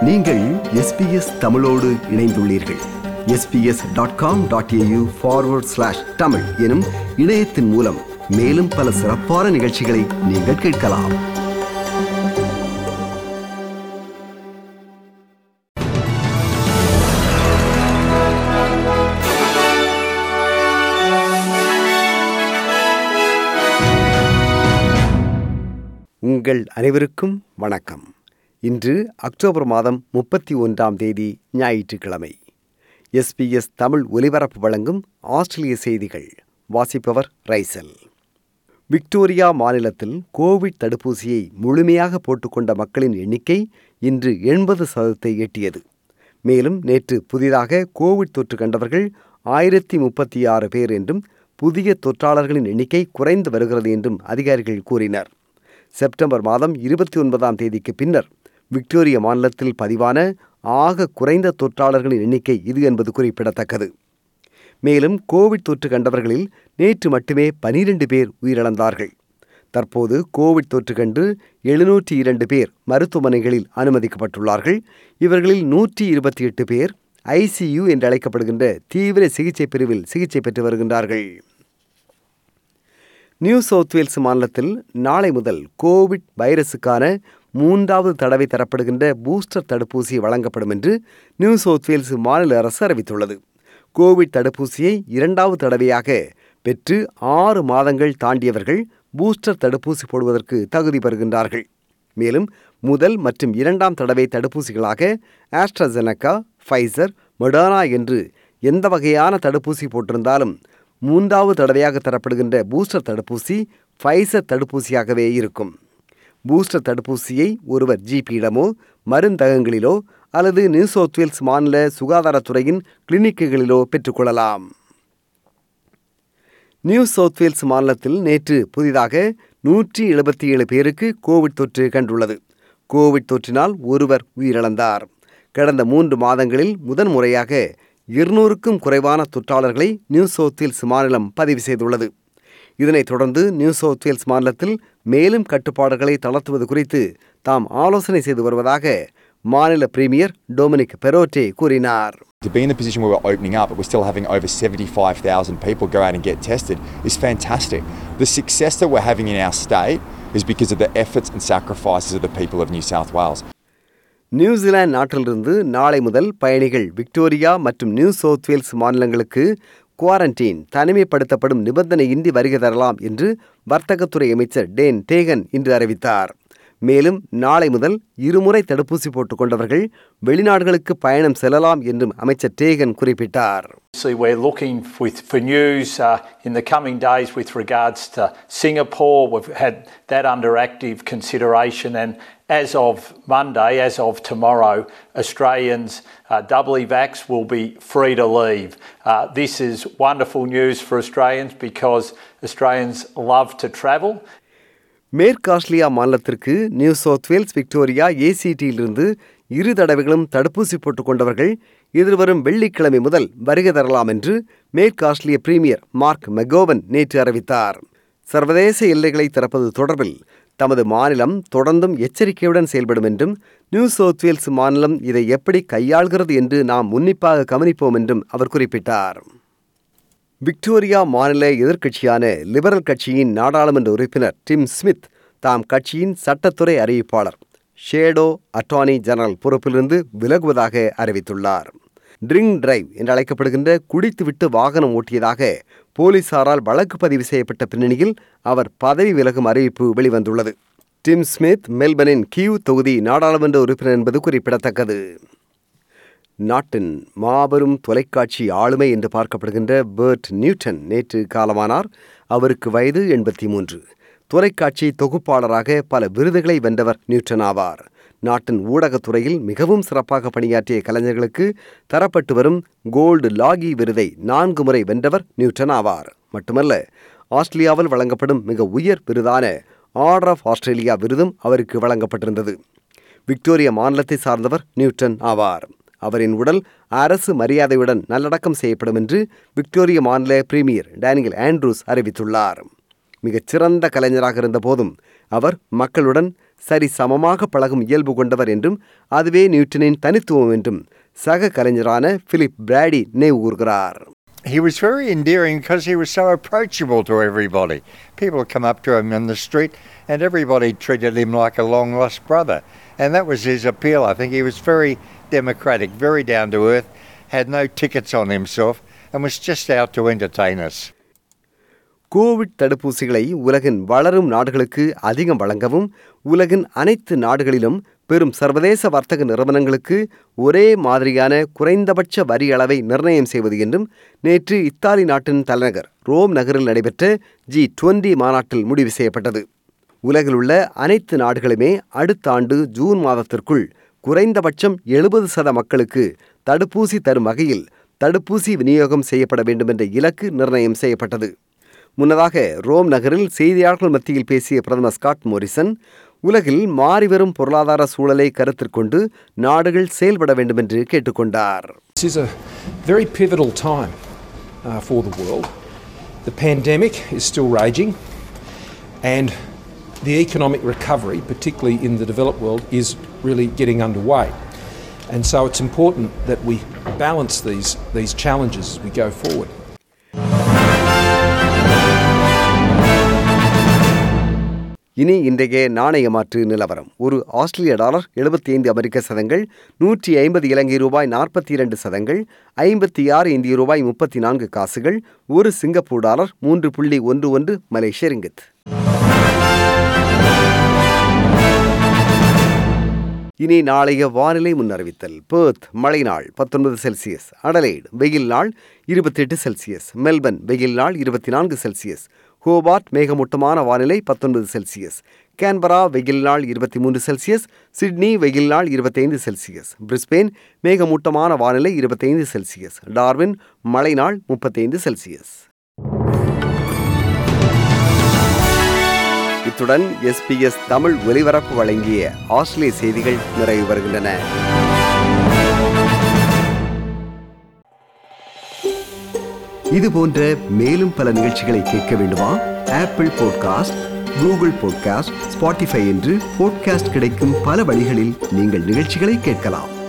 நீங்கள் எஸ்பிஎஸ் தமிழோடு இணைந்துள்ளீர்கள் SBS dot com dot AU forward slash Tamil எனும் இணையத்தின் மூலம் மேலும் பல சிறப்பான நிகழ்ச்சிகளை நீங்கள் கேட்கலாம் உங்கள் அனைவருக்கும் வணக்கம் இன்று அக்டோபர் மாதம் முப்பத்தி ஒன்றாம் தேதி ஞாயிற்றுக்கிழமை எஸ்பிஎஸ் தமிழ் ஒலிபரப்பு வழங்கும் ஆஸ்திரேலிய செய்திகள் வாசிப்பவர் ரைசல் விக்டோரியா மாநிலத்தில் கோவிட் தடுப்பூசியை முழுமையாக போட்டுக்கொண்ட மக்களின் எண்ணிக்கை இன்று எண்பது சதவீதத்தை எட்டியது மேலும் நேற்று புதிதாக கோவிட் தொற்று கண்டவர்கள் ஆயிரத்தி முப்பத்தி ஆறு பேர் என்றும் புதிய தொற்றாளர்களின் எண்ணிக்கை குறைந்து வருகிறது என்றும் அதிகாரிகள் கூறினர் செப்டம்பர் மாதம் இருபத்தி ஒன்பதாம் தேதிக்கு பின்னர் விக்டோரியா மாநிலத்தில் பதிவான ஆக குறைந்த தொற்றாளர்களின் எண்ணிக்கை இது என்பது குறிப்பிடத்தக்கது மேலும் கோவிட் தொற்று கண்டவர்களில் நேற்று மட்டுமே பனிரெண்டு பேர் உயிரிழந்தார்கள் தற்போது கோவிட் தொற்று கண்டு எழுநூற்றி இரண்டு பேர் மருத்துவமனைகளில் அனுமதிக்கப்பட்டுள்ளார்கள் இவர்களில் நூற்றி இருபத்தி எட்டு பேர் ஐசியு என்று அழைக்கப்படுகின்ற தீவிர சிகிச்சை பிரிவில் சிகிச்சை பெற்று வருகின்றார்கள் நியூ சவுத் வேல்ஸ் மாநிலத்தில் நாளை முதல் கோவிட் வைரஸுக்கான மூன்றாவது தடவை தரப்படுகின்ற பூஸ்டர் தடுப்பூசி வழங்கப்படும் என்று நியூ சவுத் வேல்ஸ் மாநில அரசு அறிவித்துள்ளது கோவிட் தடுப்பூசியை இரண்டாவது தடவையாக பெற்று ஆறு மாதங்கள் தாண்டியவர்கள் பூஸ்டர் தடுப்பூசி போடுவதற்கு தகுதி பெறுகின்றார்கள் மேலும் முதல் மற்றும் இரண்டாம் தடவை தடுப்பூசிகளாக ஆஸ்ட்ராசெனக்கா ஃபைசர் மொடானா என்று எந்த வகையான தடுப்பூசி போட்டிருந்தாலும் மூன்றாவது தடவையாக தரப்படுகின்ற பூஸ்டர் தடுப்பூசி ஃபைசர் தடுப்பூசியாகவே இருக்கும் பூஸ்டர் தடுப்பூசியை ஒருவர் ஜிபியிடமோ மருந்தகங்களிலோ அல்லது நியூ சவுத் வேல்ஸ் மாநில சுகாதாரத்துறையின் கிளினிக்குகளிலோ பெற்றுக்கொள்ளலாம் நியூ சவுத் வேல்ஸ் மாநிலத்தில் நேற்று புதிதாக நூற்றி எழுபத்தி ஏழு பேருக்கு கோவிட் தொற்று கண்டுள்ளது கோவிட் தொற்றினால் ஒருவர் உயிரிழந்தார் கடந்த மூன்று மாதங்களில் முதன்முறையாக இருநூறுக்கும் குறைவான தொற்றாளர்களை நியூ சவுத் வேல்ஸ் மாநிலம் பதிவு செய்துள்ளது இதனைத் தொடர்ந்து நியூ சவுத் வேல்ஸ் மாநிலத்தில் மேலும் கட்டுப்பாடுகளை தளர்த்துவது குறித்து தாம் ஆலோசனை செய்து வருவதாக மாநில பிரீமியர் டொமினிக் பெரோட்டே கூறினார் To be in the position where we're opening up, but we're still having over 75,000 people go out and get tested is fantastic. The success that we're having in our state is because of the efforts and sacrifices of the people of New South Wales. New Zealand நாட்டிலிருந்து நாளை முதல் பயணிகள் Victoria மற்றும் New South Wales மாநிலங்களுக்கு quarantine தனிமைப்படுத்தப்படும் நிபந்தனையின்றி வருகை தரலாம் என்று வர்த்தகத்துறை அமைச்சர் டேன் டேகன் இன்று அறிவித்தார் மேலும் நாளை முதல் இருமுறை தடுப்பூசி போட்டுக் கொண்டவர்கள் வெளிநாடுகளுக்கு பயணம் செல்லலாம் என்றும் அமைச்சர் டேகன் குறிப்பிட்டார் Obviously, we're looking with, for news uh, in the coming days with regards to Singapore. We've had that under active consideration, and as of Monday, as of tomorrow, Australians uh, doubly vax will be free to leave. Uh, this is wonderful news for Australians because Australians love to travel. மேற்கு Australia மாநிலத்திற்கு New South Wales Victoria ஏசிடியிலிருந்து இரு தடவைகளும் தடுப்பூசி போட்டுக் கொண்டவர்கள் எதிர்வரும் வெள்ளிக்கிழமை முதல் வருகை தரலாம் என்று மேற்கு ஆஸ்திரேலிய பிரீமியர் மார்க் மெகோவன் நேற்று அறிவித்தார் சர்வதேச எல்லைகளை திறப்பது தொடர்பில் தமது மாநிலம் தொடர்ந்தும் எச்சரிக்கையுடன் செயல்படும் என்றும் நியூ சவுத் வேல்ஸ் மாநிலம் இதை எப்படி கையாள்கிறது என்று நாம் உன்னிப்பாக கவனிப்போம் என்றும் அவர் குறிப்பிட்டார் விக்டோரியா மாநில எதிர்க்கட்சியான லிபரல் கட்சியின் நாடாளுமன்ற உறுப்பினர் டிம் ஸ்மித் தாம் கட்சியின் சட்டத்துறை அறிவிப்பாளர் ஷேடோ அட்டார்னி ஜெனரல் பொறுப்பிலிருந்து விலகுவதாக அறிவித்துள்ளார் ட்ரிங்க் டிரைவ் என்று அழைக்கப்படுகின்ற குடித்துவிட்டு வாகனம் ஓட்டியதாக போலீசாரால் வழக்கு பதிவு செய்யப்பட்ட பின்னணியில் அவர் பதவி விலகும் அறிவிப்பு வெளிவந்துள்ளது டிம் ஸ்மித் மெல்பனின் கியூ தொகுதி நாடாளுமன்ற உறுப்பினர் என்பது குறிப்பிடத்தக்கது நாட்டின் மாபெரும் தொலைக்காட்சி ஆளுமை என்று பார்க்கப்படுகின்ற பேர்ட் நியூட்டன் நேற்று காலமானார் அவருக்கு வயது எண்பத்தி மூன்று தொலைக்காட்சி தொகுப்பாளராக பல விருதுகளை வென்றவர் நியூட்டன் ஆவார் நாட்டின் ஊடகத்துறையில் மிகவும் சிறப்பாக பணியாற்றிய கலைஞர்களுக்கு தரப்பட்டு வரும் கோல்டு லாகி விருதை நான்கு முறை வென்றவர் நியூட்டன் ஆவார் மட்டுமல்ல ஆஸ்திரேலியாவில் வழங்கப்படும் மிக உயர் விருதான ஆர்டர் ஆஃப் ஆஸ்திரேலியா விருதும் அவருக்கு வழங்கப்பட்டிருந்தது விக்டோரியா மாநிலத்தை சார்ந்தவர் நியூட்டன் ஆவார் அவரின் உடல் அரசு மரியாதையுடன் நல்லடக்கம் செய்யப்படும் என்று விக்டோரிய மாநில பிரீமியர் டேனியல் ஆண்ட்ரூஸ் அறிவித்துள்ளார் மிகச்சிறந்த கலைஞராக இருந்த போதும் அவர் மக்களுடன் சரி சமமாக பழகும் இயல்பு கொண்டவர் என்றும் அதுவே நியூட்டனின் தனித்துவம் என்றும் சக கலைஞரான பிலிப் பிராடி நினைவு கூறுகிறார் He was very endearing because he was so approachable to everybody. People would come up to him in the street and everybody treated him like a long lost brother. And that was his appeal. I think he was very democratic, very down to earth, had no tickets on himself, and was just out to entertain us. Covid தடுப்பூசிகளை உலகின் வளரும் நாடுகளுக்கு அதிகம் வழங்கவும் உலகின் அனைத்து நாடுகளிலும் பெரும் சர்வதேச வர்த்தக நிறுவனங்களுக்கு ஒரே மாதிரியான குறைந்தபட்ச வரி அளவை நிர்ணயம் செய்வது என்றும் நேற்று இத்தாலி நாட்டின் தலைநகர் ரோம் நகரில் நடைபெற்ற ஜி டுவெண்டி மாநாட்டில் முடிவு செய்யப்பட்டது உலகில் உள்ள அனைத்து நாடுகளுமே அடுத்த ஆண்டு ஜூன் மாதத்திற்குள் குறைந்தபட்சம் எழுபது சத மக்களுக்கு தடுப்பூசி தரும் வகையில் தடுப்பூசி விநியோகம் செய்யப்பட வேண்டும் என்ற இலக்கு நிர்ணயம் செய்யப்பட்டது முன்னதாக ரோம் நகரில் செய்தியாளர்கள் மத்தியில் பேசிய பிரதமர் ஸ்காட் மோரிசன் உலகில் மாறிவரும் பொருளாதார சூழலை கருத்தில் கொண்டு நாடுகள் செயல்பட வேண்டும் என்று கேட்டுக்கொண்டார் This is a very pivotal time uh, for the world. The pandemic is still raging, and the economic recovery, particularly in the developed world, is really getting underway. And so it's important that we balance these, these challenges as we go forward. இனி இன்றைய நாணய மாற்று நிலவரம் ஒரு ஆஸ்திரேலிய dollar எழுபத்தி ஐந்து அமெரிக்க சதங்கள் நூற்றி ஐம்பது இலங்கை ரூபாய் நாற்பத்தி இரண்டு சதங்கள் ஐம்பத்தி ஆறு இந்திய ரூபாய் முப்பத்தி நான்கு காசுகள் ஒரு சிங்கப்பூர் டாலர் மூன்று புள்ளி ஒன்று ஒன்று மலேசிய ரிங்கித் இனி நாளைய வானிலை முன்னறிவித்தல் பேர்த் மழை நாள் பத்தொன்பது செல்சியஸ் அடலைடு வெயில் நாள் இருபத்தெட்டு செல்சியஸ் மெல்பர்ன் வெயில் நாள் இருபத்தி நான்கு செல்சியஸ் ஹோபார்ட் மேகமூட்டமான வானிலை பத்தொன்பது செல்சியஸ் கேன்பரா வெயில் நாள் இருபத்தி மூன்று செல்சியஸ் சிட்னி வெயில் நாள் இருபத்தைந்து செல்சியஸ் பிரிஸ்பெயின் மேகமூட்டமான வானிலை இருபத்தைந்து செல்சியஸ் டார்வின் மழை நாள் முப்பத்தைந்து செல்சியஸ் இத்துடன் எஸ்பிஎஸ் தமிழ் ஒலிபரப்பு வழங்கிய ஆஸ்திரேலிய செய்திகள் நிறைவு வருகின்றன இது போன்ற மேலும் பல நிகழ்ச்சிகளை கேட்க வேண்டுமா Apple podcast Google podcast Spotify என்று பாட்காஸ்ட் கிடைக்கும் பல வழிகளில் நீங்கள் நிகழ்ச்சிகளை கேட்கலாம்